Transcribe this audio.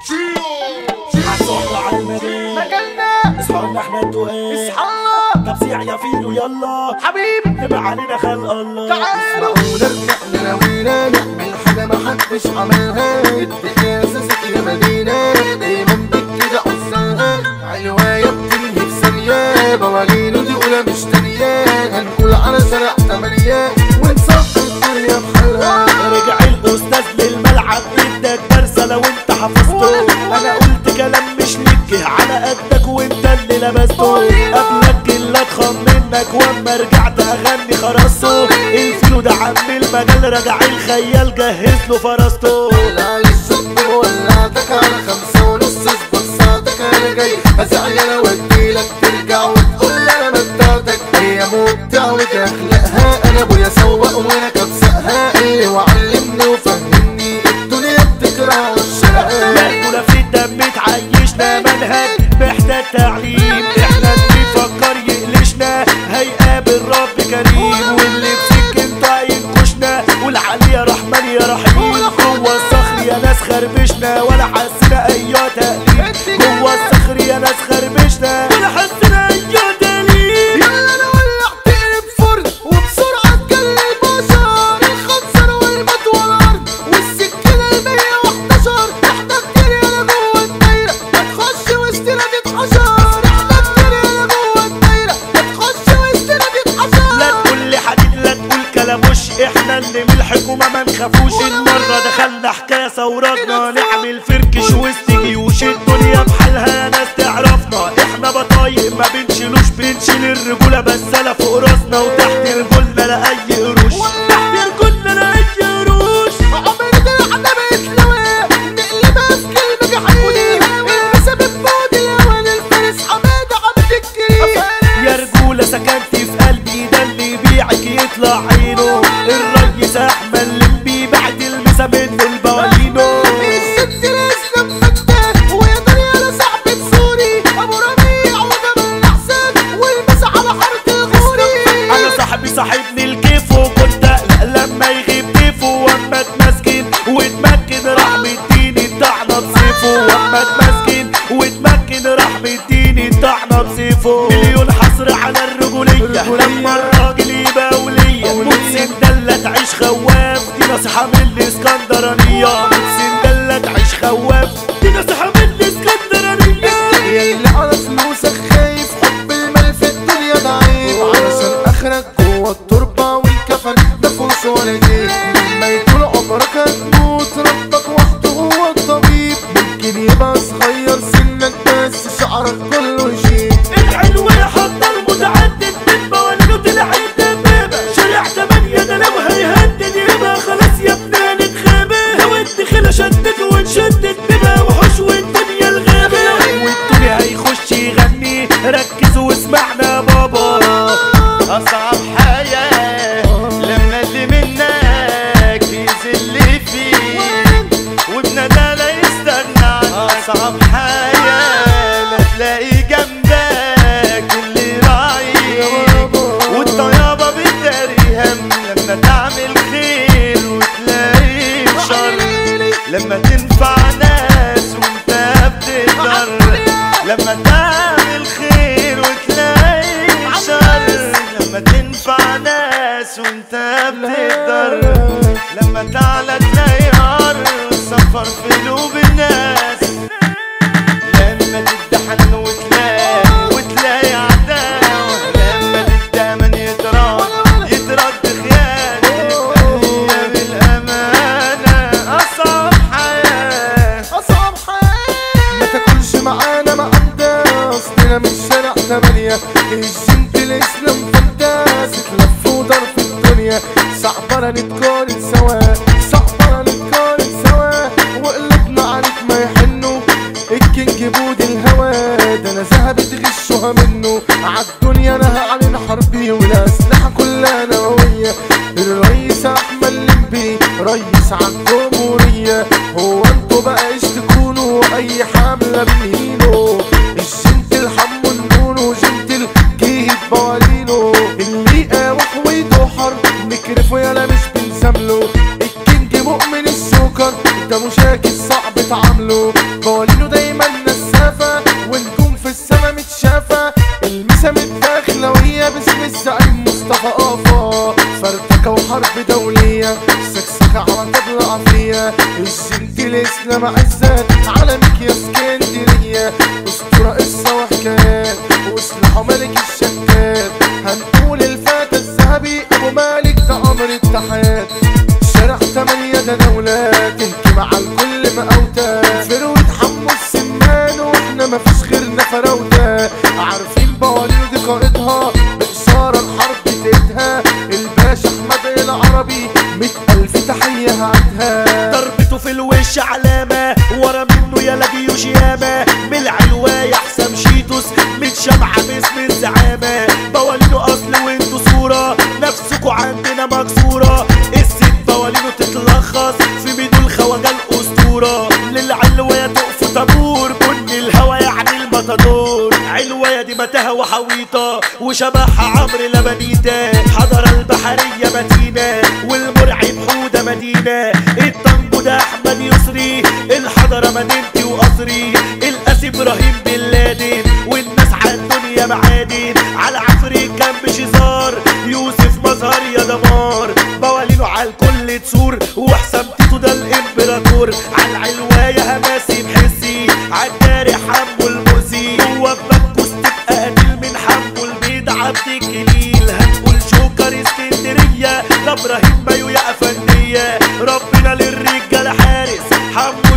عالصحبة على المدينة مجالنا اصحابنا احنا التقال اصحى طب سيع يا فيلو يلا حبيبي نبقى علينا خلق الله تعالوا ونرجع نراوينا نعمل حاجة محدش عملها ادي اساسك يا مدينة دايما بكده عزها علواية بتنهي في ثانية بوالين ودي أولى مش تانية هنقول على شارع تمانية ونصفي الدنيا بحالها رجع الاستاذ للملعب اداك درس لو انت حفظته انا قلت كلام مش ليك على قدك وانت اللي لبسته قبلك اللي اتخن منك واما رجعت اغني خرسته الفيلو ده عم المجال رجع الخيال جهز له فرسته ولع الشط ولعتك على خمسة ونص اظبط ساعتك انا جاي ازعل انا واديلك ترجع وتقول انا متعتك هي مبدع وتخلقها انا ابويا سوق وانا كبسقها اللي وعلمني وفهمني الدنيا بتكره وشها مرجولة في الدم تعيشنا منهج محتاج تعليم احنا اللي بيفكر يقلشنا هيقابل رب كريم واللي بسكنته هينكشنا والعلي يا رحمن يا رحيم جوه الصخر يا ناس خربشنا ولا حسنا ايوه تقليد جوه الصخر يا ناس خربشنا ولا حسنا ايوه تقليد يلا انا ولعت بفرن وبسرعة تجلي البشر الخنصر والمد والارض والسكينة المية وحداشر احنا كتير يالا جوه الدايرة هتخش وسطنا تتحشر احنا كتير يالا جوه الدايرة هتخش وسطنا تتحشر لا تقول لي حديد لا تقول كلاموش احنا اللي من الحكومة ما نخافوش المرة دخلنا حكاية ثوراتنا نعمل فركش وسط جيوش الدنيا بحالها ناس تعرفنا احنا بطايق ما بنشيلوش بنشيل الرجولة بس انا فوق راسنا وتحت رجولنا لا اي قروش تحت رجولنا لا اي قروش عمر ده احنا بيتلوى نقلبها في كلمة جحيم المسا بفود الاول الفارس حمادة عبد الكريم يا رجولة سكنتي في قلبي ده اللي يبيعك يطلع عينه الريس احمد اللي بيبعت المسا منه البوالينو الست الاسلام فتاه ويا دنيا صاحبة سوري ابو ربيع وجبل الاحسان والمسا على حارة الغوري انا صاحبي صاحبني الكيف وكنت اقلق لما يغيب كيفه واما اتمسكن واتمكن راح مديني الطعنه بسيفه واما اتمسكن واتمكن راح مديني الطعنه بسيفه مليون حصر على الرجوليه لما الراجل يبقى وليا موت سندله تعيش خواف دي نصيحه من الاسكندرانيه موت سندله تعيش خواف دي نصيحه من الاسكندرانيه يلي على فلوسك خايف حب المال في الدنيا ضعيف علشان اخرك جوه التربة والكفن ده فلوس ولا جيب لما يطول عمرك هتموت ربك وحده هو الطبيب ممكن يبقى صغير سنك بس شعرك كله يشيب العلو يحط المتعدد من مواليده طلع الدبابة شارع تمانية ده لو هيهدد يبقى خلاص يا ابني نتخابى لو الدخلة شدت ونشدت نبقى وحوش والدنيا الغابة والدنيا هيخش يغني ركز واسمعنا بابا أصعب حياة لما اللي منك يذل فيك وبندى لا يستغنى عنك أصعب حياة لا تلاقي جنبك اللي راعيك والطيابة بتداري هم لما تعمل خير وتلاقي شر لما تنفع ناس وانت بتقدر لما تعمل خير وتلاقي شر لما تنفع ناس وانت بتقدر لما تعلى تلاقي ارض سفر في قلوب الناس لما تدحن وتلاقي وتلاقي عداوة لما تتأمن يترد يترد خيانة هي بالأمانة أصعب حياة أصعب حياة ما تاكلش معانا ما عندها أصلنا من شارع تمانية الجنت الإسلام فانتاس تلف ودار في الدنيا صعبنا نتقارن سوا صعبنا نتقارن سوا وقلبنا عليك ما يحب بتعامله بقوليله دايما نسافة ونجوم في السما متشافة المسا متداخلة وهي باسم الزعيم مصطفى قافا فرتكة وحرب دولية سكسكة على طبل عافية الجنت الإسلام عزت عالمك يا اسكندرية أسطورة قصة وحكايات وسلاحه ملك الشتات هنقول الفتى الذهبي أبو مالك ده أمر التحيات شارع تمانية ده دولات تهكي مع الكل مقاوتة فروة حمو السمان واحنا مفيش غيرنا فراوتة عارفين بوالين دي قائدها بإشارة الحرب تقيدها الباشا أحمد العربي مية ألف تحية هعدها ضربته في الوش علامة ورا منه يا جيوش ياما من العلواية حسام شيتوس متشمعة باسم الزعامة بوالينه أصل وانتو صورة نفسكوا عندنا مكسورة الست بوالينه تتلخص في ميدو الخواجة الأسطورة للعلواية تقف طابور بن الهوا يعني المطادور علواية دي متاهة وحويطة وشبهها عمرو لبنيتة حضر البحرية متينة والمرعب حودة مدينة الطنبو ده أحمد يسري الحضرة مدينتي وقصري القاسي إبراهيم بن لادن والناس على الدنيا معادن على عفريت كان بشزار يوسف مظهر يا دمار بوالينه على الكل تسور وحسام تيتو ده الامبراطور على العلواية هماسي محسي عالداري حمو المؤذي هو بكوس تبقى قتيل من حمو البيض عبد الجليل هنقول جوكر اسكندرية ده ابراهيم بايو يا افندية ربنا للرجالة حارس حمو